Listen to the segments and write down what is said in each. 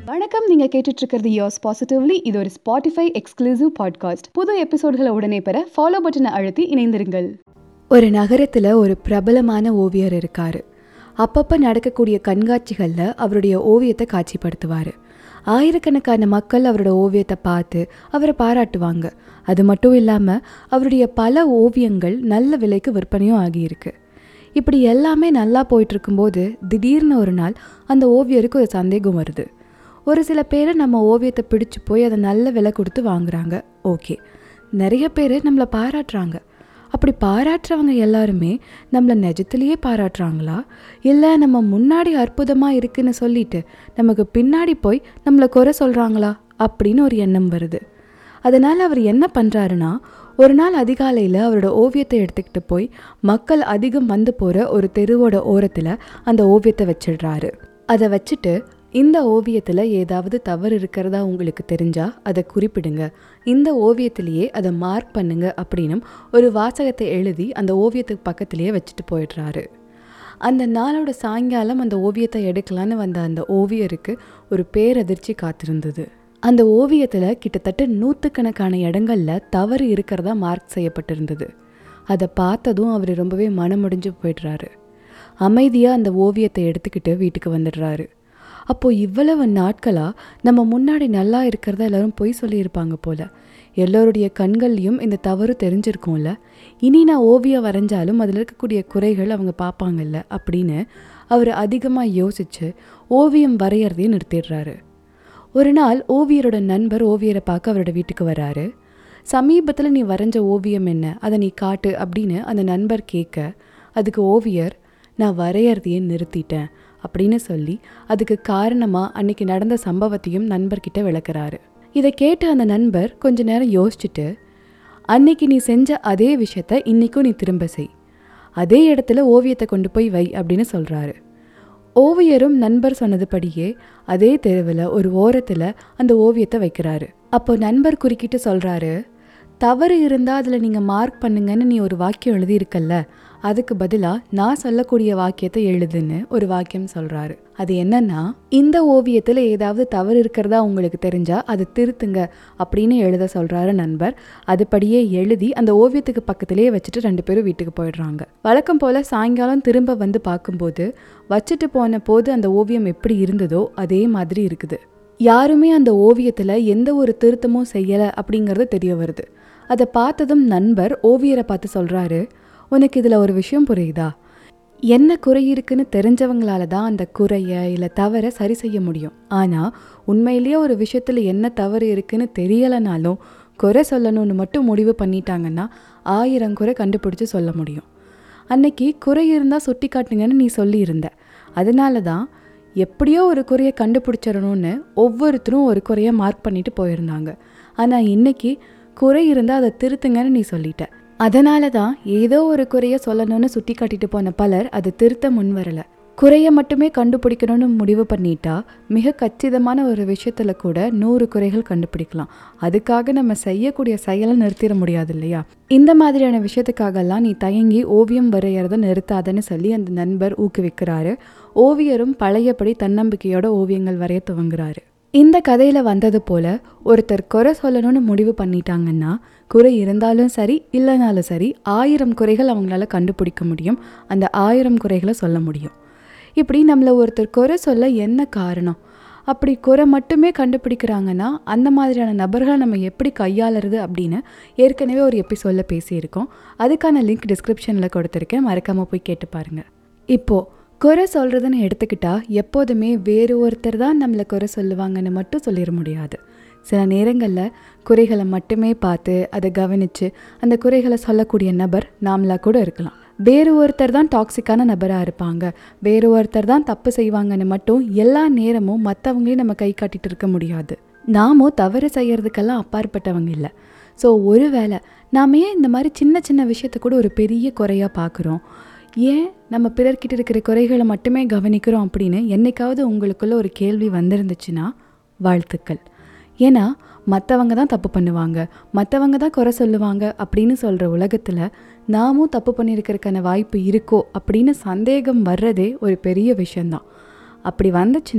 வணக்கம் நீங்க கேட்டுட்டு இருக்கிறது யோஸ் பாசிட்டிவ்லி இது ஒரு ஸ்பாட்டிஃபை எக்ஸ்க்ளூசிவ் பாட்காஸ்ட் புது எபிசோட்களை உடனே பெற ஃபாலோ பட்டனை அழுத்தி இணைந்திருங்கள் ஒரு நகரத்தில் ஒரு பிரபலமான ஓவியர் இருக்காரு அப்பப்போ நடக்கக்கூடிய கண்காட்சிகளில் அவருடைய ஓவியத்தை காட்சிப்படுத்துவார் ஆயிரக்கணக்கான மக்கள் அவரோட ஓவியத்தை பார்த்து அவரை பாராட்டுவாங்க அது மட்டும் இல்லாமல் அவருடைய பல ஓவியங்கள் நல்ல விலைக்கு விற்பனையும் ஆகியிருக்கு இப்படி எல்லாமே நல்லா போயிட்டு இருக்கும்போது திடீர்னு ஒரு நாள் அந்த ஓவியருக்கு ஒரு சந்தேகம் வருது ஒரு சில பேர் நம்ம ஓவியத்தை பிடிச்சு போய் அதை நல்ல விலை கொடுத்து வாங்குறாங்க ஓகே நிறைய பேர் நம்மளை பாராட்டுறாங்க அப்படி பாராட்டுறவங்க எல்லாருமே நம்மளை நிஜத்திலேயே பாராட்டுறாங்களா இல்லை நம்ம முன்னாடி அற்புதமாக இருக்குன்னு சொல்லிட்டு நமக்கு பின்னாடி போய் நம்மளை குறை சொல்கிறாங்களா அப்படின்னு ஒரு எண்ணம் வருது அதனால் அவர் என்ன பண்ணுறாருன்னா ஒரு நாள் அதிகாலையில் அவரோட ஓவியத்தை எடுத்துக்கிட்டு போய் மக்கள் அதிகம் வந்து போகிற ஒரு தெருவோட ஓரத்தில் அந்த ஓவியத்தை வச்சிடுறாரு அதை வச்சுட்டு இந்த ஓவியத்தில் ஏதாவது தவறு இருக்கிறதா உங்களுக்கு தெரிஞ்சா அதை குறிப்பிடுங்க இந்த ஓவியத்திலேயே அதை மார்க் பண்ணுங்க அப்படின்னும் ஒரு வாசகத்தை எழுதி அந்த ஓவியத்துக்கு பக்கத்திலேயே வச்சுட்டு போயிடுறாரு அந்த நாளோட சாயங்காலம் அந்த ஓவியத்தை எடுக்கலான்னு வந்த அந்த ஓவியருக்கு ஒரு பேரதிர்ச்சி காத்திருந்தது அந்த ஓவியத்தில் கிட்டத்தட்ட நூற்றுக்கணக்கான இடங்கள்ல தவறு இருக்கிறதா மார்க் செய்யப்பட்டிருந்தது அதை பார்த்ததும் அவர் ரொம்பவே மனமுடிஞ்சு போயிடுறாரு அமைதியாக அந்த ஓவியத்தை எடுத்துக்கிட்டு வீட்டுக்கு வந்துடுறாரு அப்போது இவ்வளவு நாட்களாக நம்ம முன்னாடி நல்லா இருக்கிறத எல்லாரும் பொய் சொல்லியிருப்பாங்க போல எல்லோருடைய கண்கள்லையும் இந்த தவறு தெரிஞ்சிருக்கும்ல இனி நான் ஓவியம் வரைஞ்சாலும் அதில் இருக்கக்கூடிய குறைகள் அவங்க பார்ப்பாங்கல்ல அப்படின்னு அவர் அதிகமாக யோசித்து ஓவியம் வரைகிறதையும் நிறுத்திடுறாரு ஒரு நாள் ஓவியரோட நண்பர் ஓவியரை பார்க்க அவரோட வீட்டுக்கு வராரு சமீபத்தில் நீ வரைஞ்ச ஓவியம் என்ன அதை நீ காட்டு அப்படின்னு அந்த நண்பர் கேட்க அதுக்கு ஓவியர் நான் வரையறதையே நிறுத்திட்டேன் அப்படின்னு சொல்லி அதுக்கு காரணமாக அன்னைக்கு நடந்த சம்பவத்தையும் நண்பர்கிட்ட விளக்குறாரு இதை கேட்ட அந்த நண்பர் கொஞ்ச நேரம் யோசிச்சுட்டு அன்னைக்கு நீ செஞ்ச அதே விஷயத்த இன்னைக்கும் நீ திரும்ப செய் அதே இடத்துல ஓவியத்தை கொண்டு போய் வை அப்படின்னு சொல்கிறாரு ஓவியரும் நண்பர் சொன்னதுபடியே அதே தெருவில் ஒரு ஓரத்தில் அந்த ஓவியத்தை வைக்கிறாரு அப்போ நண்பர் குறுக்கிட்டு சொல்கிறாரு தவறு இருந்தால் அதில் நீங்கள் மார்க் பண்ணுங்கன்னு நீ ஒரு வாக்கியம் எழுதியிருக்கல்ல அதுக்கு பதிலாக நான் சொல்லக்கூடிய வாக்கியத்தை எழுதுன்னு ஒரு வாக்கியம் சொல்கிறாரு அது என்னன்னா இந்த ஓவியத்தில் ஏதாவது தவறு இருக்கிறதா உங்களுக்கு தெரிஞ்சா அதை திருத்துங்க அப்படின்னு எழுத சொல்கிறாரு நண்பர் அதுபடியே எழுதி அந்த ஓவியத்துக்கு பக்கத்திலேயே வச்சுட்டு ரெண்டு பேரும் வீட்டுக்கு போயிடுறாங்க வழக்கம் போல் சாயங்காலம் திரும்ப வந்து பார்க்கும்போது வச்சுட்டு போன போது அந்த ஓவியம் எப்படி இருந்ததோ அதே மாதிரி இருக்குது யாருமே அந்த ஓவியத்தில் எந்த ஒரு திருத்தமும் செய்யலை அப்படிங்கிறது தெரிய வருது அதை பார்த்ததும் நண்பர் ஓவியரை பார்த்து சொல்கிறாரு உனக்கு இதில் ஒரு விஷயம் புரியுதா என்ன குறை இருக்குன்னு தெரிஞ்சவங்களால தான் அந்த குறைய இல்லை தவறை சரி செய்ய முடியும் ஆனால் உண்மையிலேயே ஒரு விஷயத்தில் என்ன தவறு இருக்குன்னு தெரியலைனாலும் குறை சொல்லணும்னு மட்டும் முடிவு பண்ணிட்டாங்கன்னா ஆயிரம் குறை கண்டுபிடிச்சு சொல்ல முடியும் அன்னைக்கு குறை இருந்தால் சுட்டி காட்டுங்கன்னு நீ சொல்லியிருந்த அதனால தான் எப்படியோ ஒரு குறையை கண்டுபிடிச்சிடணும்னு ஒவ்வொருத்தரும் ஒரு குறையை மார்க் பண்ணிட்டு போயிருந்தாங்க ஆனால் இன்னைக்கு குறை இருந்தால் அதை திருத்துங்கன்னு நீ சொல்லிட்ட அதனால தான் ஏதோ ஒரு குறையை சொல்லணும்னு சுட்டி காட்டிட்டு போன பலர் அதை திருத்த முன் வரல குறையை மட்டுமே கண்டுபிடிக்கணும்னு முடிவு பண்ணிட்டா மிக கச்சிதமான ஒரு விஷயத்துல கூட நூறு குறைகள் கண்டுபிடிக்கலாம் அதுக்காக நம்ம செய்யக்கூடிய செயலை நிறுத்திட முடியாது இல்லையா இந்த மாதிரியான விஷயத்துக்காகலாம் நீ தயங்கி ஓவியம் வரைகிறத நிறுத்தாதன்னு சொல்லி அந்த நண்பர் ஊக்குவிக்கிறாரு ஓவியரும் பழையபடி தன்னம்பிக்கையோட ஓவியங்கள் வரைய துவங்குறாரு இந்த கதையில் வந்தது போல ஒருத்தர் குறை சொல்லணும்னு முடிவு பண்ணிட்டாங்கன்னா குறை இருந்தாலும் சரி இல்லைனாலும் சரி ஆயிரம் குறைகள் அவங்களால கண்டுபிடிக்க முடியும் அந்த ஆயிரம் குறைகளை சொல்ல முடியும் இப்படி நம்மளை ஒருத்தர் குறை சொல்ல என்ன காரணம் அப்படி குறை மட்டுமே கண்டுபிடிக்கிறாங்கன்னா அந்த மாதிரியான நபர்களை நம்ம எப்படி கையாளுறது அப்படின்னு ஏற்கனவே ஒரு எபிசோடில் பேசியிருக்கோம் அதுக்கான லிங்க் டிஸ்கிரிப்ஷனில் கொடுத்துருக்கேன் மறக்காமல் போய் கேட்டு பாருங்கள் இப்போது குறை சொல்கிறதுன்னு எடுத்துக்கிட்டா எப்போதுமே வேறு ஒருத்தர் தான் நம்மளை குறை சொல்லுவாங்கன்னு மட்டும் சொல்லிட முடியாது சில நேரங்களில் குறைகளை மட்டுமே பார்த்து அதை கவனித்து அந்த குறைகளை சொல்லக்கூடிய நபர் நாமளாக கூட இருக்கலாம் வேறு ஒருத்தர் தான் டாக்ஸிக்கான நபராக இருப்பாங்க வேறு ஒருத்தர் தான் தப்பு செய்வாங்கன்னு மட்டும் எல்லா நேரமும் மற்றவங்களையும் நம்ம கை காட்டிட்டு இருக்க முடியாது நாமும் தவறு செய்யறதுக்கெல்லாம் அப்பாற்பட்டவங்க இல்லை ஸோ ஒருவேளை நாம ஏன் இந்த மாதிரி சின்ன சின்ன விஷயத்த கூட ஒரு பெரிய குறையாக பார்க்குறோம் ஏன் நம்ம பிறர்கிட்ட இருக்கிற குறைகளை மட்டுமே கவனிக்கிறோம் அப்படின்னு என்னைக்காவது உங்களுக்குள்ள ஒரு கேள்வி வந்திருந்துச்சுன்னா வாழ்த்துக்கள் ஏன்னா மற்றவங்க தான் தப்பு பண்ணுவாங்க மற்றவங்க தான் குறை சொல்லுவாங்க அப்படின்னு சொல்கிற உலகத்தில் நாமும் தப்பு பண்ணியிருக்கிறதுக்கான வாய்ப்பு இருக்கோ அப்படின்னு சந்தேகம் வர்றதே ஒரு பெரிய விஷயந்தான் அப்படி வந்துச்சுன்னா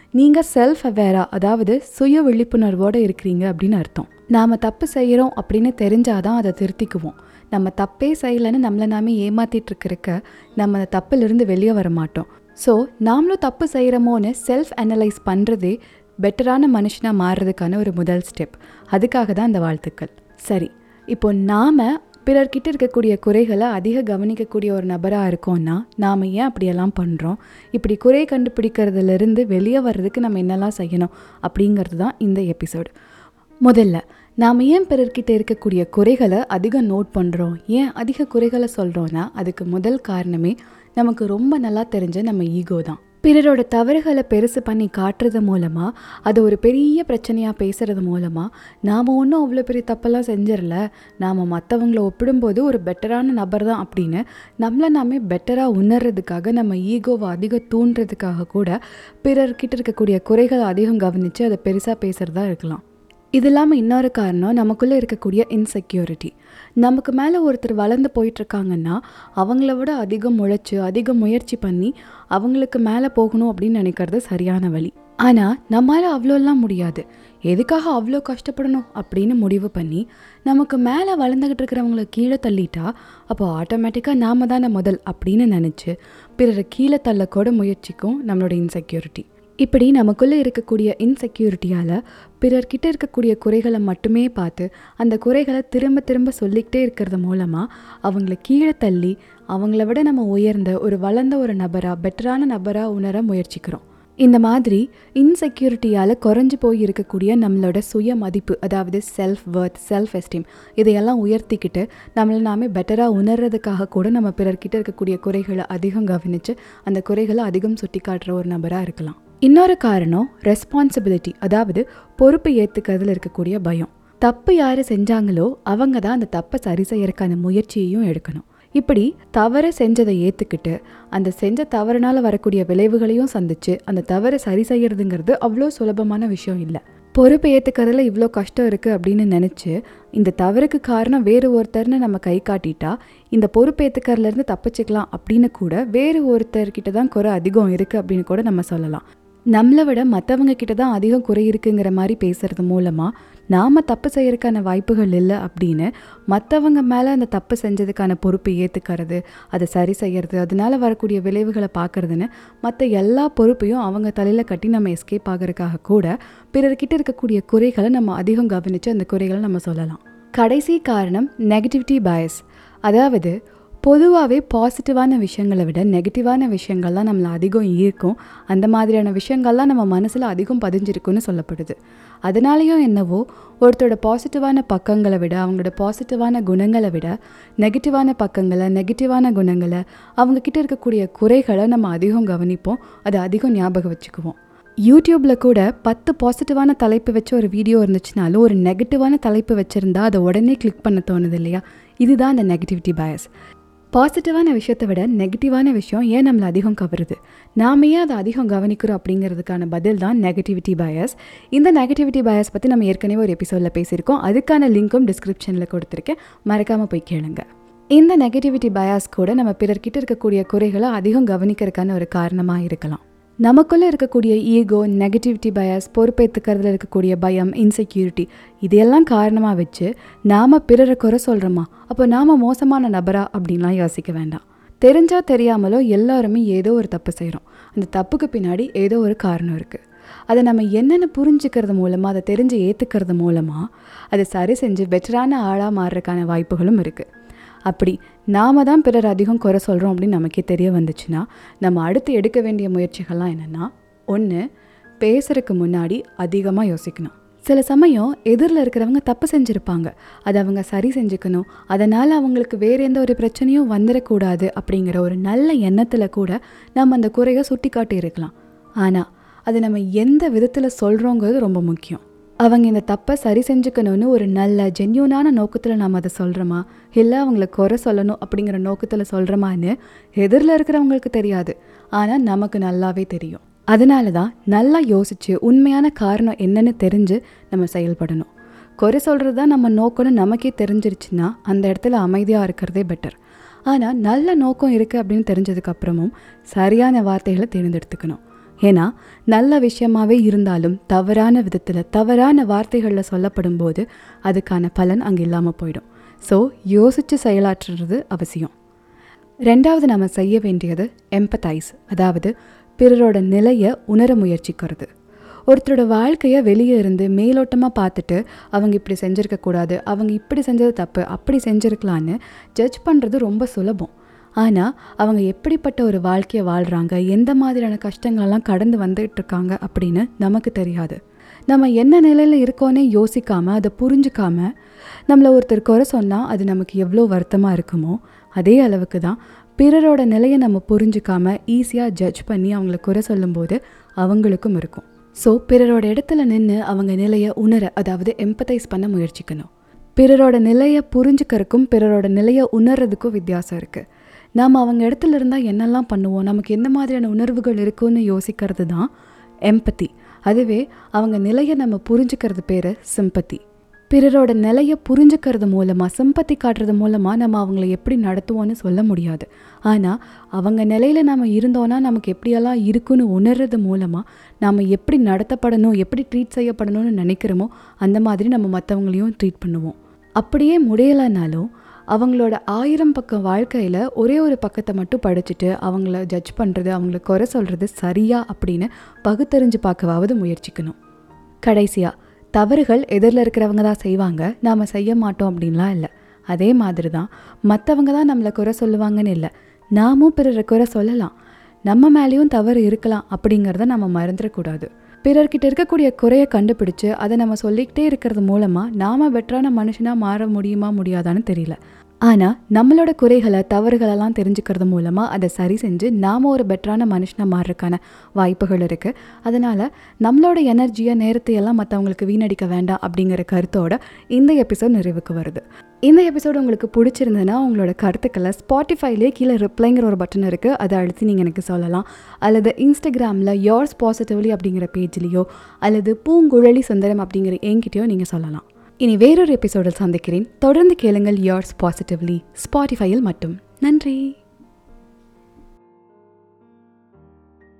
நீங்கள் செல்ஃப் அவேராக அதாவது சுய விழிப்புணர்வோடு இருக்கிறீங்க அப்படின்னு அர்த்தம் நாம் தப்பு செய்கிறோம் அப்படின்னு தெரிஞ்சாதான் அதை திருத்திக்குவோம் நம்ம தப்பே செய்யலைன்னு நம்மளை நாமே ஏமாத்திட்டு இருக்கிறக்க நம்ம அந்த தப்பிலிருந்து வெளியே வர மாட்டோம் ஸோ நாமளும் தப்பு செய்கிறோமோன்னு செல்ஃப் அனலைஸ் பண்ணுறதே பெட்டரான மனுஷனாக மாறுறதுக்கான ஒரு முதல் ஸ்டெப் அதுக்காக தான் அந்த வாழ்த்துக்கள் சரி இப்போ நாம் பிறர்கிட்ட இருக்கக்கூடிய குறைகளை அதிக கவனிக்கக்கூடிய ஒரு நபராக இருக்கோம்னா நாம் ஏன் அப்படியெல்லாம் பண்ணுறோம் இப்படி குறை கண்டுபிடிக்கிறதுலேருந்து வெளியே வர்றதுக்கு நம்ம என்னெல்லாம் செய்யணும் அப்படிங்கிறது தான் இந்த எபிசோடு முதல்ல நாம் ஏன் பிறர்கிட்ட இருக்கக்கூடிய குறைகளை அதிகம் நோட் பண்ணுறோம் ஏன் அதிக குறைகளை சொல்கிறோன்னா அதுக்கு முதல் காரணமே நமக்கு ரொம்ப நல்லா தெரிஞ்ச நம்ம ஈகோ தான் பிறரோட தவறுகளை பெருசு பண்ணி காட்டுறது மூலமாக அது ஒரு பெரிய பிரச்சனையாக பேசுகிறது மூலமாக நாம் ஒன்றும் அவ்வளோ பெரிய தப்பெல்லாம் செஞ்சிடல நாம் மற்றவங்கள ஒப்பிடும்போது ஒரு பெட்டரான நபர் தான் அப்படின்னு நம்மளை நாமே பெட்டராக உணர்றதுக்காக நம்ம ஈகோவை அதிகம் தூண்டுறதுக்காக கூட பிறர்கிட்ட இருக்கக்கூடிய குறைகளை அதிகம் கவனித்து அதை பெருசாக பேசுகிறதா இருக்கலாம் இது இல்லாமல் இன்னொரு காரணம் நமக்குள்ளே இருக்கக்கூடிய இன்செக்யூரிட்டி நமக்கு மேலே ஒருத்தர் வளர்ந்து போயிட்டுருக்காங்கன்னா அவங்கள விட அதிகம் முளைச்சி அதிகம் முயற்சி பண்ணி அவங்களுக்கு மேலே போகணும் அப்படின்னு நினைக்கிறது சரியான வழி ஆனால் நம்மளால் அவ்வளோலாம் முடியாது எதுக்காக அவ்வளோ கஷ்டப்படணும் அப்படின்னு முடிவு பண்ணி நமக்கு மேலே வளர்ந்துக்கிட்டு இருக்கிறவங்கள கீழே தள்ளிட்டா அப்போ ஆட்டோமேட்டிக்காக நாம தானே முதல் அப்படின்னு நினச்சி பிறரை கீழே தள்ளக்கூட முயற்சிக்கும் நம்மளோட இன்செக்யூரிட்டி இப்படி நமக்குள்ளே இருக்கக்கூடிய இன்செக்யூரிட்டியால் பிறர்கிட்ட இருக்கக்கூடிய குறைகளை மட்டுமே பார்த்து அந்த குறைகளை திரும்ப திரும்ப சொல்லிக்கிட்டே இருக்கிறது மூலமாக அவங்கள கீழே தள்ளி அவங்கள விட நம்ம உயர்ந்த ஒரு வளர்ந்த ஒரு நபராக பெட்டரான நபராக உணர முயற்சிக்கிறோம் இந்த மாதிரி இன்செக்யூரிட்டியால் குறைஞ்சு போய் இருக்கக்கூடிய நம்மளோட சுய மதிப்பு அதாவது செல்ஃப் ஒர்த் செல்ஃப் எஸ்டீம் இதையெல்லாம் உயர்த்திக்கிட்டு நம்மளை நாமே பெட்டராக உணர்றதுக்காக கூட நம்ம பிறர்கிட்ட இருக்கக்கூடிய குறைகளை அதிகம் கவனித்து அந்த குறைகளை அதிகம் சுட்டி காட்டுற ஒரு நபராக இருக்கலாம் இன்னொரு காரணம் ரெஸ்பான்சிபிலிட்டி அதாவது பொறுப்பை ஏற்றுக்கிறதுல இருக்கக்கூடிய பயம் தப்பு யார் செஞ்சாங்களோ அவங்க தான் அந்த தப்பை சரி செய்யறதுக்கான முயற்சியையும் எடுக்கணும் இப்படி தவறை செஞ்சதை ஏற்றுக்கிட்டு அந்த செஞ்ச தவறுனால வரக்கூடிய விளைவுகளையும் சந்திச்சு அந்த தவறை சரி செய்யறதுங்கிறது அவ்வளோ சுலபமான விஷயம் இல்லை பொறுப்பை ஏற்றுக்கிறதுல இவ்வளோ கஷ்டம் இருக்குது அப்படின்னு நினச்சி இந்த தவறுக்கு காரணம் வேறு ஒருத்தர்னு நம்ம கை காட்டிட்டா இந்த பொறுப்பு ஏற்றுக்கிறதுலேருந்து தப்பிச்சுக்கலாம் அப்படின்னு கூட வேறு ஒருத்தர்கிட்ட தான் குறை அதிகம் இருக்குது அப்படின்னு கூட நம்ம சொல்லலாம் நம்மளை விட மற்றவங்க கிட்ட தான் அதிகம் குறை இருக்குங்கிற மாதிரி பேசுறது மூலமாக நாம் தப்பு செய்யறதுக்கான வாய்ப்புகள் இல்லை அப்படின்னு மற்றவங்க மேலே அந்த தப்பு செஞ்சதுக்கான பொறுப்பை ஏற்றுக்கிறது அதை சரி செய்யறது அதனால வரக்கூடிய விளைவுகளை பார்க்கறதுன்னு மற்ற எல்லா பொறுப்பையும் அவங்க தலையில் கட்டி நம்ம எஸ்கேப் ஆகிறதுக்காக கூட பிறர்கிட்ட இருக்கக்கூடிய குறைகளை நம்ம அதிகம் கவனித்து அந்த குறைகளை நம்ம சொல்லலாம் கடைசி காரணம் நெகட்டிவிட்டி பயஸ் அதாவது பொதுவாகவே பாசிட்டிவான விஷயங்களை விட நெகட்டிவான விஷயங்கள்லாம் நம்மளை அதிகம் ஈர்க்கும் அந்த மாதிரியான விஷயங்கள்லாம் நம்ம மனசில் அதிகம் பதிஞ்சிருக்குன்னு சொல்லப்படுது அதனாலேயும் என்னவோ ஒருத்தரோட பாசிட்டிவான பக்கங்களை விட அவங்களோட பாசிட்டிவான குணங்களை விட நெகட்டிவான பக்கங்களை நெகட்டிவான குணங்களை அவங்கக்கிட்ட இருக்கக்கூடிய குறைகளை நம்ம அதிகம் கவனிப்போம் அதை அதிகம் ஞாபகம் வச்சுக்குவோம் யூடியூப்பில் கூட பத்து பாசிட்டிவான தலைப்பு வச்ச ஒரு வீடியோ இருந்துச்சுனாலும் ஒரு நெகட்டிவான தலைப்பு வச்சுருந்தா அதை உடனே கிளிக் பண்ண தோணுது இல்லையா இதுதான் அந்த நெகட்டிவிட்டி பயஸ் பாசிட்டிவான விஷயத்தை விட நெகட்டிவான விஷயம் ஏன் நம்மளை அதிகம் கவருது நாம ஏன் அதை அதிகம் கவனிக்கிறோம் அப்படிங்கிறதுக்கான பதில் தான் நெகட்டிவிட்டி பயஸ் இந்த நெகட்டிவிட்டி பயஸ் பற்றி நம்ம ஏற்கனவே ஒரு எபிசோடில் பேசியிருக்கோம் அதுக்கான லிங்க்கும் டிஸ்கிரிப்ஷனில் கொடுத்துருக்கேன் மறக்காமல் போய் கேளுங்க இந்த நெகட்டிவிட்டி பயாஸ் கூட நம்ம பிறர்கிட்ட இருக்கக்கூடிய குறைகளை அதிகம் கவனிக்கிறதுக்கான ஒரு காரணமாக இருக்கலாம் நமக்குள்ளே இருக்கக்கூடிய ஈகோ நெகட்டிவிட்டி பயஸ் பொறுப்பேற்றுக்கிறதுல இருக்கக்கூடிய பயம் இன்செக்யூரிட்டி இதையெல்லாம் காரணமாக வச்சு நாம் பிறரை குறை சொல்கிறோமா அப்போ நாம் மோசமான நபரா அப்படின்லாம் யோசிக்க வேண்டாம் தெரிஞ்சோ தெரியாமலோ எல்லாருமே ஏதோ ஒரு தப்பு செய்கிறோம் அந்த தப்புக்கு பின்னாடி ஏதோ ஒரு காரணம் இருக்குது அதை நம்ம என்னென்னு புரிஞ்சுக்கிறது மூலமாக அதை தெரிஞ்சு ஏற்றுக்கிறது மூலமாக அதை சரி செஞ்சு பெட்டரான ஆளாக மாறுறதுக்கான வாய்ப்புகளும் இருக்குது அப்படி நாம தான் பிறர் அதிகம் குறை சொல்கிறோம் அப்படின்னு நமக்கே தெரிய வந்துச்சுன்னா நம்ம அடுத்து எடுக்க வேண்டிய முயற்சிகள்லாம் என்னென்னா ஒன்று பேசுறதுக்கு முன்னாடி அதிகமாக யோசிக்கணும் சில சமயம் எதிரில் இருக்கிறவங்க தப்பு செஞ்சுருப்பாங்க அதை அவங்க சரி செஞ்சுக்கணும் அதனால் அவங்களுக்கு வேறு எந்த ஒரு பிரச்சனையும் வந்துடக்கூடாது அப்படிங்கிற ஒரு நல்ல எண்ணத்தில் கூட நம்ம அந்த குறையை சுட்டி காட்டி இருக்கலாம் ஆனால் அது நம்ம எந்த விதத்தில் சொல்கிறோங்கிறது ரொம்ப முக்கியம் அவங்க இந்த தப்பை சரி செஞ்சுக்கணும்னு ஒரு நல்ல ஜென்யூனான நோக்கத்தில் நாம் அதை சொல்கிறோமா இல்லை அவங்கள குறை சொல்லணும் அப்படிங்கிற நோக்கத்தில் சொல்கிறோமான்னு எதிரில் இருக்கிறவங்களுக்கு தெரியாது ஆனால் நமக்கு நல்லாவே தெரியும் அதனால தான் நல்லா யோசித்து உண்மையான காரணம் என்னன்னு தெரிஞ்சு நம்ம செயல்படணும் குறை சொல்கிறது தான் நம்ம நோக்கம்னு நமக்கே தெரிஞ்சிருச்சுன்னா அந்த இடத்துல அமைதியாக இருக்கிறதே பெட்டர் ஆனால் நல்ல நோக்கம் இருக்குது அப்படின்னு தெரிஞ்சதுக்கப்புறமும் சரியான வார்த்தைகளை தேர்ந்தெடுத்துக்கணும் ஏன்னா நல்ல விஷயமாவே இருந்தாலும் தவறான விதத்தில் தவறான வார்த்தைகளில் சொல்லப்படும் போது அதுக்கான பலன் அங்கே இல்லாமல் போயிடும் ஸோ யோசித்து செயலாற்றுறது அவசியம் ரெண்டாவது நம்ம செய்ய வேண்டியது எம்பத்தைஸ் அதாவது பிறரோட நிலையை உணர முயற்சிக்கிறது ஒருத்தரோட வாழ்க்கையை வெளியே இருந்து மேலோட்டமாக பார்த்துட்டு அவங்க இப்படி செஞ்சுருக்கக்கூடாது அவங்க இப்படி செஞ்சது தப்பு அப்படி செஞ்சுருக்கலான்னு ஜட்ஜ் பண்ணுறது ரொம்ப சுலபம் ஆனால் அவங்க எப்படிப்பட்ட ஒரு வாழ்க்கையை வாழ்கிறாங்க எந்த மாதிரியான கஷ்டங்களெல்லாம் கடந்து வந்துட்டு இருக்காங்க அப்படின்னு நமக்கு தெரியாது நம்ம என்ன நிலையில் இருக்கோன்னே யோசிக்காமல் அதை புரிஞ்சுக்காம நம்மளை ஒருத்தர் குறை சொன்னால் அது நமக்கு எவ்வளோ வருத்தமாக இருக்குமோ அதே அளவுக்கு தான் பிறரோட நிலையை நம்ம புரிஞ்சுக்காம ஈஸியாக ஜட்ஜ் பண்ணி அவங்கள குறை சொல்லும்போது அவங்களுக்கும் இருக்கும் ஸோ பிறரோட இடத்துல நின்று அவங்க நிலையை உணர அதாவது எம்பத்தைஸ் பண்ண முயற்சிக்கணும் பிறரோட நிலையை புரிஞ்சுக்கிறதுக்கும் பிறரோட நிலையை உணர்றதுக்கும் வித்தியாசம் இருக்குது நாம் அவங்க இடத்துல இருந்தால் என்னெல்லாம் பண்ணுவோம் நமக்கு எந்த மாதிரியான உணர்வுகள் இருக்குன்னு யோசிக்கிறது தான் எம்பத்தி அதுவே அவங்க நிலையை நம்ம புரிஞ்சுக்கிறது பேர் சிம்பத்தி பிறரோட நிலையை புரிஞ்சுக்கிறது மூலமாக சிம்பத்தி காட்டுறது மூலமாக நம்ம அவங்கள எப்படி நடத்துவோன்னு சொல்ல முடியாது ஆனால் அவங்க நிலையில் நம்ம இருந்தோன்னா நமக்கு எப்படியெல்லாம் இருக்குன்னு உணர்றது மூலமாக நாம் எப்படி நடத்தப்படணும் எப்படி ட்ரீட் செய்யப்படணும்னு நினைக்கிறோமோ அந்த மாதிரி நம்ம மற்றவங்களையும் ட்ரீட் பண்ணுவோம் அப்படியே முடியலைனாலும் அவங்களோட ஆயிரம் பக்கம் வாழ்க்கையில் ஒரே ஒரு பக்கத்தை மட்டும் படிச்சுட்டு அவங்கள ஜட்ஜ் பண்ணுறது அவங்கள குறை சொல்கிறது சரியா அப்படின்னு பகுத்தறிஞ்சு பார்க்கவாவது முயற்சிக்கணும் கடைசியாக தவறுகள் எதிரில் இருக்கிறவங்க தான் செய்வாங்க நாம் செய்ய மாட்டோம் அப்படின்லாம் இல்லை அதே மாதிரி தான் மற்றவங்க தான் நம்மளை குறை சொல்லுவாங்கன்னு இல்லை நாமும் பிறரை குறை சொல்லலாம் நம்ம மேலேயும் தவறு இருக்கலாம் அப்படிங்கிறத நம்ம மறந்துடக்கூடாது பிறர்கிட்ட இருக்கக்கூடிய குறையை கண்டுபிடிச்சு அதை நம்ம சொல்லிக்கிட்டே இருக்கிறது மூலமாக நாம் பெட்டரான மனுஷனாக மாற முடியுமா முடியாதான்னு தெரியல ஆனால் நம்மளோட குறைகளை தவறுகளெல்லாம் தெரிஞ்சுக்கிறது மூலமாக அதை சரி செஞ்சு நாம் ஒரு பெட்டரான மனுஷனாக மாறுறதுக்கான வாய்ப்புகள் இருக்குது அதனால் நம்மளோட எனர்ஜியை நேரத்தை எல்லாம் மற்றவங்களுக்கு வீணடிக்க வேண்டாம் அப்படிங்கிற கருத்தோட இந்த எபிசோட் நிறைவுக்கு வருது இந்த எபிசோடு உங்களுக்கு பிடிச்சிருந்ததுன்னா உங்களோட கருத்துக்களை ஸ்பாட்டிஃபைலே கீழே ரிப்ளைங்கிற ஒரு பட்டன் இருக்குது அதை அழுத்தி நீங்கள் எனக்கு சொல்லலாம் அல்லது இன்ஸ்டாகிராமில் yours பாசிட்டிவ்லி அப்படிங்கிற பேஜ்லேயோ அல்லது பூங்குழலி சுந்தரம் அப்படிங்கிற என்கிட்டயோ நீங்கள் சொல்லலாம் இனி வேறொரு எபிசோடில் சந்திக்கிறேன் தொடர்ந்து கேளுங்கள் yours பாசிட்டிவ்லி ஸ்பாட்டிஃபையில் மட்டும் நன்றி